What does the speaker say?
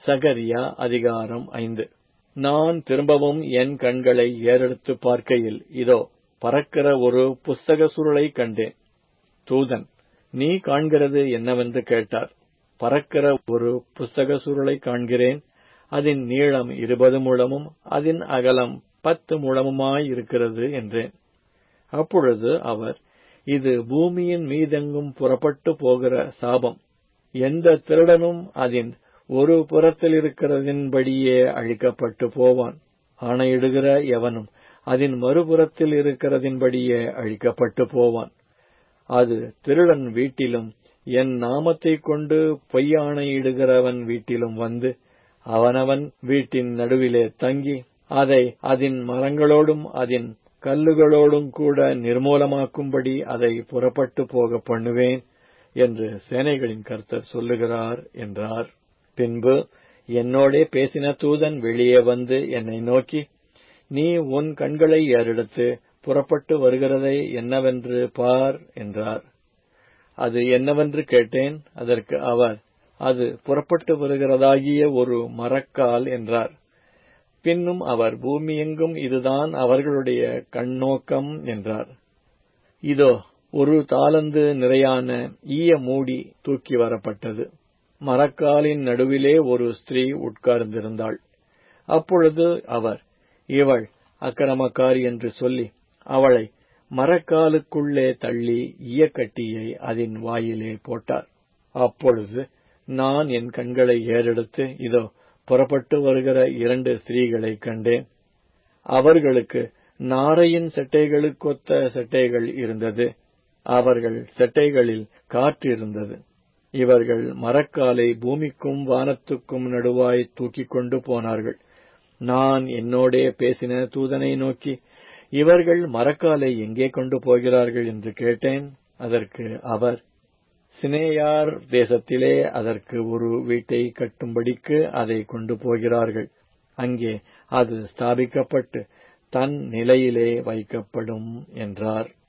சகரியா அதிகாரம் ஐந்து நான் திரும்பவும் என் கண்களை ஏறெடுத்து பார்க்கையில் இதோ பறக்கிற ஒரு புஸ்தக சுருளை கண்டேன் தூதன் நீ காண்கிறது என்னவென்று கேட்டார் பறக்கிற ஒரு புஸ்தக சுருளை காண்கிறேன் அதன் நீளம் இருபது முழமும் அதன் அகலம் பத்து முழமுமாயிருக்கிறது என்றேன் அப்பொழுது அவர் இது பூமியின் மீதெங்கும் புறப்பட்டு போகிற சாபம் எந்த திருடனும் அதன் ஒரு புறத்தில் இருக்கிறதின்படியே அழிக்கப்பட்டு போவான் ஆணையிடுகிற எவனும் அதன் மறுபுறத்தில் இருக்கிறதின்படியே அழிக்கப்பட்டு போவான் அது திருடன் வீட்டிலும் என் நாமத்தைக் கொண்டு பொய்யாணையிடுகிறவன் வீட்டிலும் வந்து அவனவன் வீட்டின் நடுவிலே தங்கி அதை அதன் மரங்களோடும் அதன் கல்லுகளோடும் கூட நிர்மூலமாக்கும்படி அதை புறப்பட்டு போக பண்ணுவேன் என்று சேனைகளின் கர்த்தர் சொல்லுகிறார் என்றார் பின்பு என்னோடே பேசின தூதன் வெளியே வந்து என்னை நோக்கி நீ உன் கண்களை ஏறெடுத்து புறப்பட்டு வருகிறதை என்னவென்று பார் என்றார் அது என்னவென்று கேட்டேன் அதற்கு அவர் அது புறப்பட்டு வருகிறதாகிய ஒரு மரக்கால் என்றார் பின்னும் அவர் பூமியெங்கும் இதுதான் அவர்களுடைய கண்ணோக்கம் என்றார் இதோ ஒரு தாளந்து நிறையான ஈய மூடி தூக்கி வரப்பட்டது மரக்காலின் நடுவிலே ஒரு ஸ்திரீ உட்கார்ந்திருந்தாள் அப்பொழுது அவர் இவள் அக்கிரமக்காரி என்று சொல்லி அவளை மரக்காலுக்குள்ளே தள்ளி ஈயக்கட்டியை அதன் வாயிலே போட்டார் அப்பொழுது நான் என் கண்களை ஏறெடுத்து இதோ புறப்பட்டு வருகிற இரண்டு ஸ்திரீகளைக் கண்டேன் அவர்களுக்கு நாரையின் செட்டைகளுக்கொத்த செட்டைகள் இருந்தது அவர்கள் செட்டைகளில் காற்று இருந்தது இவர்கள் மரக்காலை பூமிக்கும் வானத்துக்கும் நடுவாய் தூக்கிக் கொண்டு போனார்கள் நான் என்னோடே பேசின தூதனை நோக்கி இவர்கள் மரக்காலை எங்கே கொண்டு போகிறார்கள் என்று கேட்டேன் அதற்கு அவர் சினேயார் தேசத்திலே அதற்கு ஒரு வீட்டை கட்டும்படிக்கு அதை கொண்டு போகிறார்கள் அங்கே அது ஸ்தாபிக்கப்பட்டு தன் நிலையிலே வைக்கப்படும் என்றார்